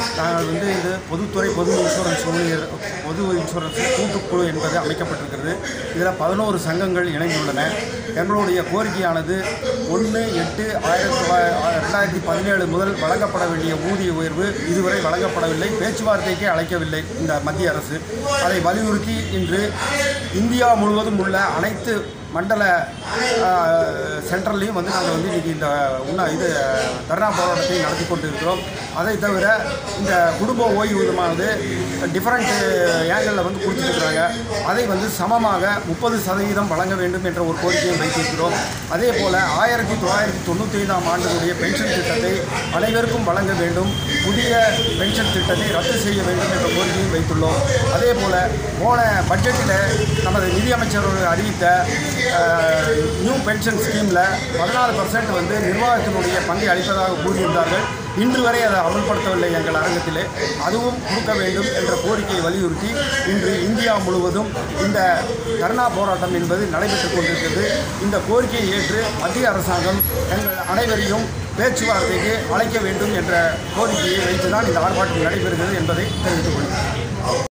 நாங்கள் வந்து இந்த பொதுத்துறை பொது இன்சூரன்ஸ் ஊழியர் பொது இன்சூரன்ஸ் கூட்டுக்குழு என்பது அமைக்கப்பட்டிருக்கிறது இதில் பதினோரு சங்கங்கள் இணைந்துள்ளன எங்களுடைய கோரிக்கையானது ஒன்று எட்டு ஆயிரத்தி தொள்ளாயிர- ரெண்டாயிரத்தி பதினேழு முதல் வழங்கப்பட வேண்டிய ஊதிய உயர்வு இதுவரை வழங்கப்படவில்லை பேச்சுவார்த்தைக்கே அழைக்கவில்லை இந்த மத்திய அரசு அதை வலியுறுத்தி இன்று இந்தியா முழுவதும் உள்ள அனைத்து மண்டல சென்டர்லேயும் வந்து நாங்கள் வந்து இன்றைக்கி இந்த உண்ணா இது தர்ணா போராட்டத்தை நடத்தி கொண்டு இருக்கிறோம் அதை தவிர இந்த குடும்ப ஓய்வூதியமானது டிஃப்ரெண்ட் ஏங்கலில் வந்து கொடுத்துருக்குறாங்க அதை வந்து சமமாக முப்பது சதவீதம் வழங்க வேண்டும் என்ற ஒரு கோரிக்கையை வைத்திருக்கிறோம் அதே போல் ஆயிரத்தி தொள்ளாயிரத்தி தொண்ணூற்றி ஐந்தாம் ஆண்டினுடைய பென்ஷன் திட்டத்தை அனைவருக்கும் வழங்க வேண்டும் புதிய பென்ஷன் திட்டத்தை ரத்து செய்ய வேண்டும் என்ற கோரிக்கையை வைத்துள்ளோம் அதே போல் போன பட்ஜெட்டில் நமது நிதியமைச்சர் அறிவித்த நியூ பென்ஷன் ஸ்கீமில் பதினாலு பர்சன்ட் வந்து நிர்வாகத்தினுடைய பங்கை அளிப்பதாக கூறியிருந்தார்கள் இன்று வரை அதை அமல்படுத்தவில்லை எங்கள் அரங்கத்திலே அதுவும் கொடுக்க வேண்டும் என்ற கோரிக்கையை வலியுறுத்தி இன்று இந்தியா முழுவதும் இந்த தர்ணா போராட்டம் என்பது நடைபெற்றுக் கொண்டிருக்கிறது இந்த கோரிக்கையை ஏற்று மத்திய அரசாங்கம் எங்கள் அனைவரையும் பேச்சுவார்த்தைக்கு அழைக்க வேண்டும் என்ற கோரிக்கையை வைத்துதான் இந்த ஆர்ப்பாட்டம் நடைபெறுகிறது என்பதை தெரிவித்துக் கொள்கிறேன்